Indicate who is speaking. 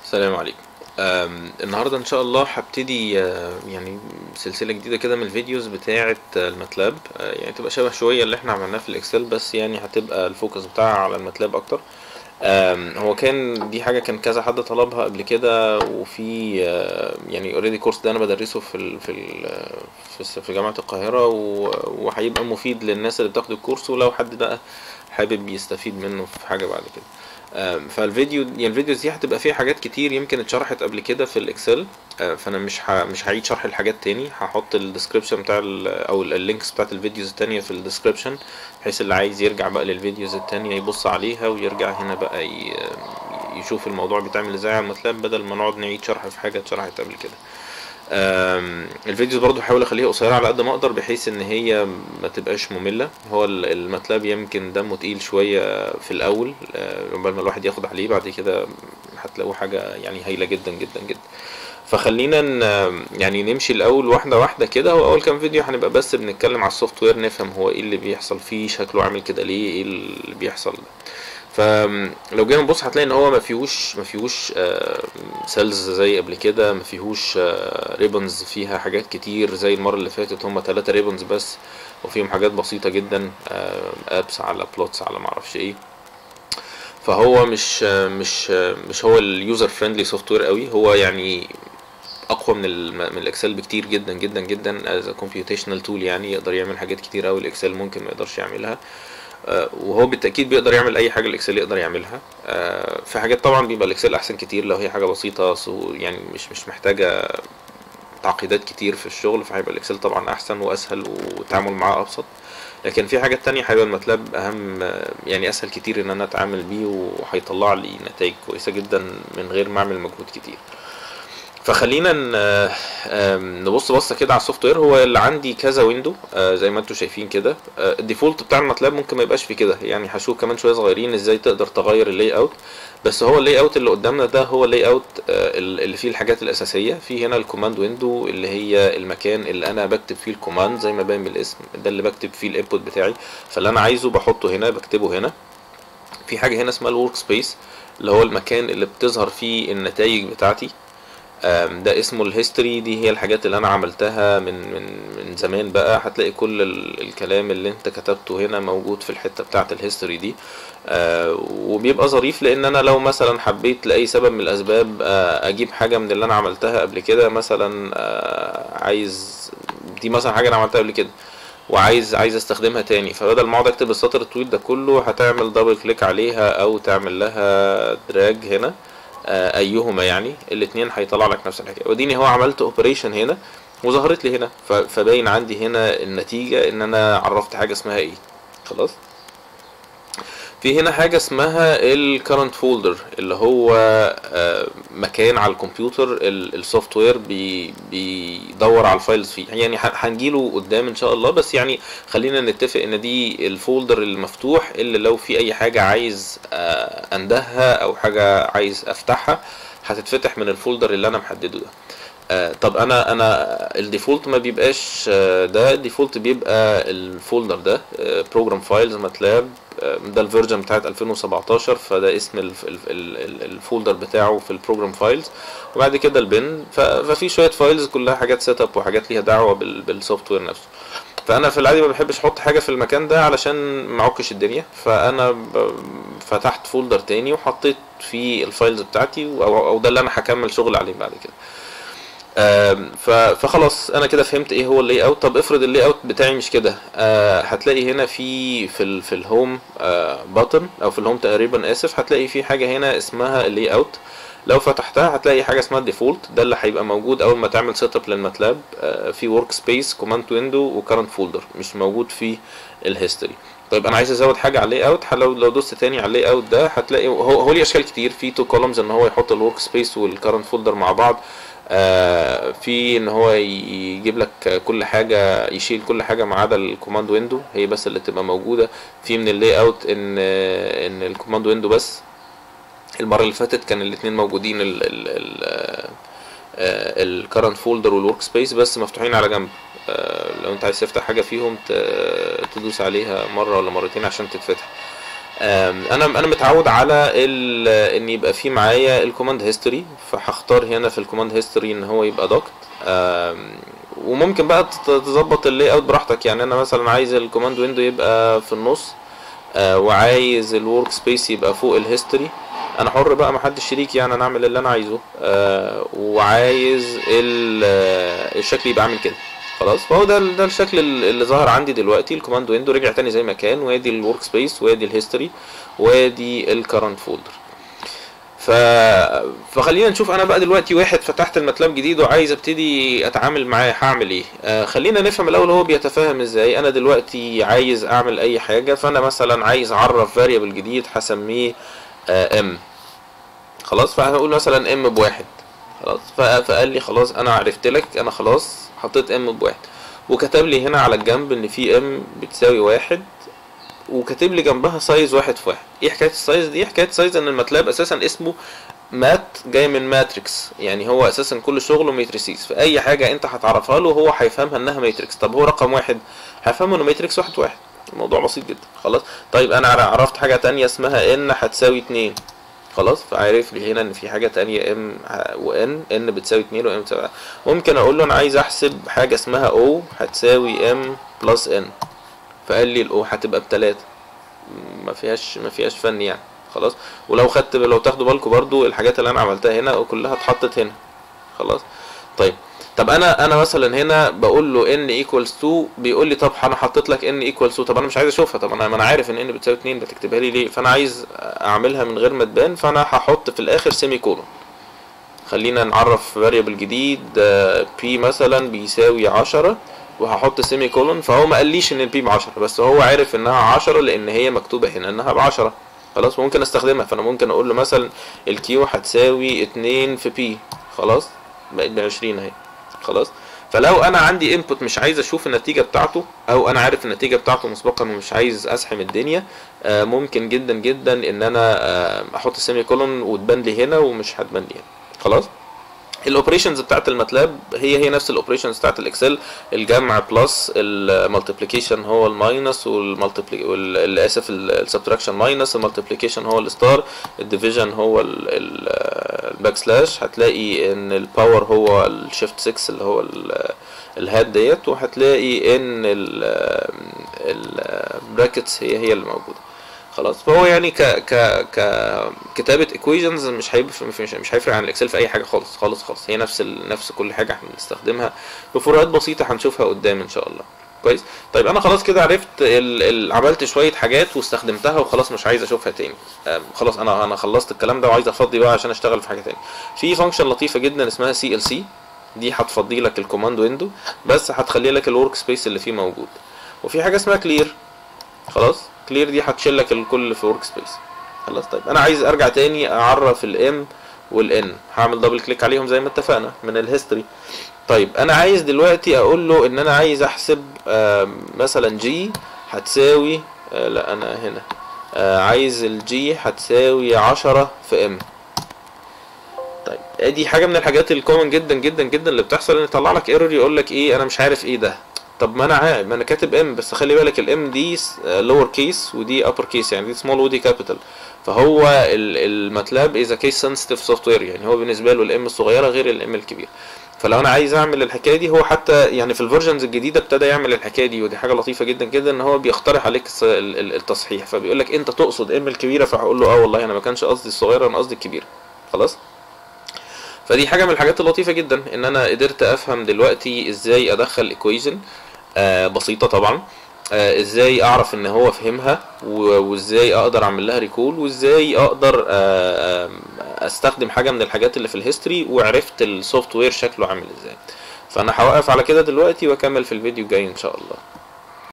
Speaker 1: السلام عليكم أم، النهارده ان شاء الله هبتدي آه، يعني سلسله جديده كده من الفيديوز بتاعه آه، الماتلاب آه، يعني تبقى شبه شويه اللي احنا عملناه في الاكسل بس يعني هتبقى الفوكس بتاعها على الماتلاب اكتر أم، هو كان دي حاجه كان كذا حد طلبها قبل كده وفي آه، يعني اوريدي كورس ده انا بدرسه في ال في ال في الس- في جامعه القاهره و- وهيبقى مفيد للناس اللي بتاخد الكورس ولو حد بقى حابب يستفيد منه في حاجه بعد كده آم، فالفيديو يعني الفيديوز دي هتبقى فيها حاجات كتير يمكن اتشرحت قبل كده في الاكسل آه، فانا مش ه... مش هعيد شرح الحاجات تاني هحط الديسكريبشن بتاع ال... او ال- اللينكس بتاعت الفيديوز التانية في الديسكريبشن بحيث اللي عايز يرجع بقى للفيديوز التانية يبص عليها ويرجع هنا بقى ي... يشوف الموضوع بيتعمل ازاي على الماتلاب بدل ما نقعد نعيد شرح في حاجة اتشرحت قبل كده آم، الفيديوز برضو هحاول اخليها قصيره على قد ما اقدر بحيث ان هي ما تبقاش ممله هو ال- الماتلاب يمكن دمه تقيل شويه في الاول آه، عقبال ما الواحد ياخد عليه بعد كده هتلاقوا حاجه يعني هايله جدا جدا جدا فخلينا ن- يعني نمشي الاول واحده واحده كده هو اول كام فيديو هنبقى بس بنتكلم على السوفت وير نفهم هو ايه اللي بيحصل فيه شكله عامل كده ليه ايه اللي بيحصل ده فلو جينا نبص هتلاقي ان هو ما فيهوش ما فيهوش سيلز زي قبل كده ما فيهوش ريبونز فيها حاجات كتير زي المره اللي فاتت هم ثلاثة ريبونز بس وفيهم حاجات بسيطه جدا ابس على بلوتس على ما اعرفش ايه فهو مش مش مش هو اليوزر فريندلي سوفت وير قوي هو يعني اقوى من ال من الاكسل بكتير جدا جدا جدا از كومبيوتيشنال تول يعني يقدر يعمل حاجات كتير قوي الاكسل ممكن ما يقدرش يعملها آه، وهو بالتاكيد بيقدر يعمل اي حاجه الاكسل يقدر يعملها آه، في حاجات طبعا بيبقى الاكسل احسن كتير لو هي حاجه بسيطه سو- يعني مش مش محتاجه تعقيدات كتير في الشغل فهيبقى الاكسل طبعا احسن واسهل والتعامل معاه ابسط لكن في حاجات تانية هيبقى الماتلاب اهم آه، يعني اسهل كتير ان انا اتعامل بيه وهيطلع لي نتائج كويسه جدا من غير ما اعمل مجهود كتير فخلينا ن- آم، نبص بصه كده على السوفت وير هو اللي عندي كذا ويندو آه، زي ما انتم شايفين كده آه، الديفولت بتاع الماتلاب ممكن ما يبقاش في كده يعني هشوف كمان شويه صغيرين ازاي تقدر تغير اللاي اوت بس هو اللاي اوت اللي قدامنا ده هو اللاي اوت اللي فيه الحاجات الاساسيه في هنا الكوماند ويندو اللي هي المكان اللي انا بكتب فيه الكوماند زي ما باين من الاسم ده اللي بكتب فيه الانبوت بتاعي فاللي انا عايزه بحطه هنا بكتبه هنا في حاجه هنا اسمها الورك سبيس اللي هو المكان اللي بتظهر فيه النتائج بتاعتي آم، ده اسمه الهيستوري دي هي الحاجات اللي انا عملتها من من من زمان بقى هتلاقي كل ال- الكلام اللي انت كتبته هنا موجود في الحته بتاعه الهيستوري دي آه، وبيبقى ظريف لان انا لو مثلا حبيت لاي سبب من الاسباب آه، اجيب حاجه من اللي انا عملتها قبل كده مثلا آه، عايز دي مثلا حاجه انا عملتها قبل كده وعايز عايز استخدمها تاني فبدل ما اقعد اكتب السطر الطويل ده كله هتعمل دبل كليك عليها او تعمل لها دراج هنا آه، ايهما يعني الاتنين هيطلع لك نفس الحكايه وديني هو عملت اوبريشن هنا وظهرت لي هنا ف- فباين عندي هنا النتيجه ان انا عرفت حاجه اسمها ايه خلاص في هنا حاجة اسمها ال current folder اللي هو آه، مكان على الكمبيوتر السوفت وير بي بيدور على الفايلز فيه يعني ه- هنجيله قدام ان شاء الله بس يعني خلينا نتفق ان دي الفولدر المفتوح اللي لو في اي حاجة عايز آه، اندهها او حاجة عايز افتحها هتتفتح من الفولدر اللي انا محدده ده آه، طب انا انا الديفولت ما بيبقاش آه، ده الديفولت بيبقى الفولدر ده بروجرام فايلز ماتلاب ده الفيرجن بتاعت 2017 فده اسم الف- ال- ال- ال- الفولدر بتاعه في البروجرام فايلز وبعد كده البن ف- ففي شويه فايلز كلها حاجات سيت اب وحاجات ليها دعوه بال- بالسوفت وير نفسه فانا في العادي ما بحبش احط حاجه في المكان ده علشان ما اعكش الدنيا فانا ب- فتحت فولدر تاني وحطيت فيه الفايلز بتاعتي او أو ده اللي انا هكمل شغل عليه بعد كده آم، ف- فخلاص انا كده فهمت ايه هو اللاي اوت طب افرض اللاي اوت بتاعي مش كده آه، هتلاقي هنا في في ال في الهوم بutton او في الهوم تقريبا اسف هتلاقي في حاجه هنا اسمها اللاي اوت لو فتحتها هتلاقي حاجه اسمها الديفولت ده اللي هيبقى موجود اول ما تعمل سيت اب للماتلاب آه، في ورك سبيس كوماند ويندو وكرنت فولدر مش موجود في الهيستوري طيب انا عايز ازود حاجه على اللاي اوت لو لو دوست تاني على اللاي اوت ده هتلاقي هو هو ليه اشكال كتير في تو كولومز ان هو يحط الورك سبيس والكرنت فولدر مع بعض آه، في ان هو يجيب لك كل حاجه يشيل كل حاجه ما عدا الكوماند ويندو هي بس اللي تبقى موجوده في من اللاي اوت ان ان الكوماند ويندو بس المره اللي فاتت كان الاثنين موجودين ال ال الكرنت فولدر والورك سبيس بس مفتوحين على جنب آه، لو انت عايز تفتح حاجه فيهم ت- تدوس عليها مره ولا مرتين عشان تتفتح آم، انا انا متعود على ال- ان يبقى في معايا الكوماند هيستوري فهختار هنا في الكوماند هيستوري ان هو يبقى دوكت وممكن بقى تت- تظبط اللاي اوت براحتك يعني انا مثلا عايز الكوماند ويندو يبقى في النص آه، وعايز الورك سبيس يبقى فوق الهيستوري انا حر بقى محدش شريك يعني انا اعمل اللي انا عايزه آه، وعايز ال- آه، الشكل يبقى عامل كده خلاص فهو ده ال- ده الشكل ال- اللي ظهر عندي دلوقتي الكوماند ويندو رجع تاني زي ما كان وادي الورك سبيس وادي الهيستوري وادي الكرنت فولدر ف... فخلينا نشوف انا بقى دلوقتي واحد فتحت الماتلاب جديد وعايز ابتدي اتعامل معاه هعمل ايه آه خلينا نفهم الاول هو بيتفاهم ازاي انا دلوقتي عايز اعمل اي حاجه فانا مثلا عايز اعرف فاريبل جديد هسميه آه ام خلاص فهقول مثلا ام بواحد خلاص ف- فقال لي خلاص انا عرفت لك انا خلاص حطيت ام بواحد وكتب لي هنا على الجنب ان في ام بتساوي واحد وكاتب لي جنبها سايز واحد في واحد ايه حكايه السايز دي حكايه سايز ان الماتلاب اساسا اسمه مات جاي من ماتريكس يعني هو اساسا كل شغله ماتريسيز فاي حاجه انت هتعرفها له هو هيفهمها انها ماتريكس طب هو رقم واحد هيفهمه انه ماتريكس واحد واحد الموضوع بسيط جدا خلاص طيب انا عرفت حاجه تانية اسمها ان هتساوي اتنين خلاص فعرف لي هنا ان في حاجه تانية ام وان ان بتساوي اتنين وام بتساوي ممكن اقول له انا عايز احسب حاجه اسمها او هتساوي ام بلس ان فقال لي الاو هتبقى بتلاتة ما فيهاش ما فيهاش فن يعني خلاص ولو خدت لو تاخدوا بالكم برضو الحاجات اللي انا عملتها هنا كلها اتحطت هنا خلاص طيب طب انا انا مثلا هنا بقول له ان ايكوالز 2 بيقول لي طب انا حطيت لك ان ايكوالز 2 طب انا مش عايز اشوفها طب انا ما انا عارف ان ان بتساوي 2 بتكتبها لي ليه فانا عايز اعملها من غير ما تبان فانا هحط في الاخر سيمي كولون خلينا نعرف فاريبل جديد بي مثلا بيساوي 10 وهحط سيمي كولون فهو ما قاليش ان البي ب 10 بس هو عارف انها 10 لان هي مكتوبه هنا انها ب 10 خلاص ممكن استخدمها فانا ممكن اقول له مثلا الكيو هتساوي 2 في بي خلاص بقت ب 20 اهي خلاص فلو انا عندي انبوت مش عايز اشوف النتيجه بتاعته او انا عارف النتيجه بتاعته مسبقا ومش عايز ازحم الدنيا آه، ممكن جدا جدا ان انا آه، احط سيمي كولون وتبان لي هنا ومش هتبان لي هنا خلاص الاوبريشنز بتاعت الماتلاب هي هي نفس الاوبريشنز بتاعت الاكسل الجمع بلس المالتيبليكيشن هو الماينس والمالتيبلي وال اسف السبتراكشن ماينس المالتيبليكيشن هو الستار الديفيجن هو الباك سلاش هتلاقي ان الباور هو الشيفت 6 اللي هو ال- الهاد ديت وهتلاقي ان البراكتس هي هي اللي موجوده خلاص فهو يعني ك ك ك كتابه ايكويشنز مش هيفرق مش, مش هيفرق عن الاكسل في اي حاجه خالص خالص خالص هي نفس ال... نفس كل حاجه احنا بنستخدمها بفروقات بسيطه هنشوفها قدام ان شاء الله كويس طيب انا خلاص كده عرفت ال... ال... عملت شويه حاجات واستخدمتها وخلاص مش عايز اشوفها تاني آم، خلاص انا انا خلصت الكلام ده وعايز افضي بقى عشان اشتغل في حاجه تاني في فانكشن لطيفه جدا اسمها سي ال سي دي هتفضي لك الكوماند ويندو بس هتخلي لك الورك سبيس اللي فيه موجود وفي حاجه اسمها كلير خلاص كلير دي هتشيل لك الكل في ورك سبيس خلاص طيب انا عايز ارجع تاني اعرف الام والان هعمل دبل كليك عليهم زي ما اتفقنا من الهيستوري طيب انا عايز دلوقتي اقول له ان انا عايز احسب آم، مثلا جي هتساوي آه، لا انا هنا آه، عايز الجي هتساوي عشرة في ام طيب ادي حاجه من الحاجات الكومن جدا جدا جدا اللي بتحصل ان يطلع لك ايرور يقول لك ايه انا مش عارف ايه ده طب ما انا عارف ما انا كاتب ام بس خلي بالك الام دي لور كيس ودي ابر كيس يعني دي سمول ودي كابيتال فهو ال- الماتلاب از كيس سنسيتيف سوفت وير يعني هو بالنسبه له الام الصغيره غير الام الكبير فلو انا عايز اعمل الحكايه دي هو حتى يعني في الفيرجنز الجديده ابتدى يعمل الحكايه دي ودي حاجه لطيفه جدا جدا ان هو بيقترح عليك الس- ال- ال- التصحيح فبيقول لك انت تقصد ام الكبيره فهقول له اه والله انا ما كانش قصدي الصغيره انا قصدي الكبيره خلاص فدي حاجه من الحاجات اللطيفه جدا ان انا قدرت افهم دلوقتي ازاي ادخل ايكويشن آه بسيطه طبعا آه ازاي اعرف ان هو فهمها و- وازاي اقدر اعمل لها ريكول وازاي اقدر آه آه، استخدم حاجه من الحاجات اللي في الهيستوري وعرفت السوفت وير شكله عامل ازاي فانا هوقف على كده دلوقتي واكمل في الفيديو الجاي ان شاء الله